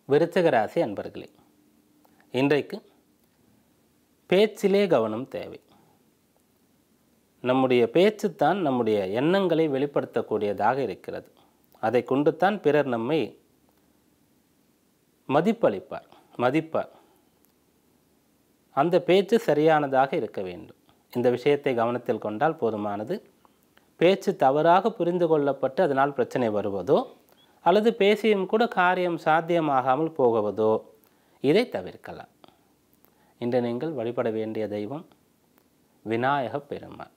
விருச்சக ராசி அன்பர்களே இன்றைக்கு பேச்சிலே கவனம் தேவை நம்முடைய பேச்சு தான் நம்முடைய எண்ணங்களை வெளிப்படுத்தக்கூடியதாக இருக்கிறது அதை கொண்டுத்தான் பிறர் நம்மை மதிப்பளிப்பார் மதிப்பார் அந்த பேச்சு சரியானதாக இருக்க வேண்டும் இந்த விஷயத்தை கவனத்தில் கொண்டால் போதுமானது பேச்சு தவறாக புரிந்து கொள்ளப்பட்டு அதனால் பிரச்சனை வருவதோ அல்லது பேசியும் கூட காரியம் சாத்தியமாகாமல் போகுவதோ இதை தவிர்க்கலாம் இன்று நீங்கள் வழிபட வேண்டிய தெய்வம் விநாயக பெருமான்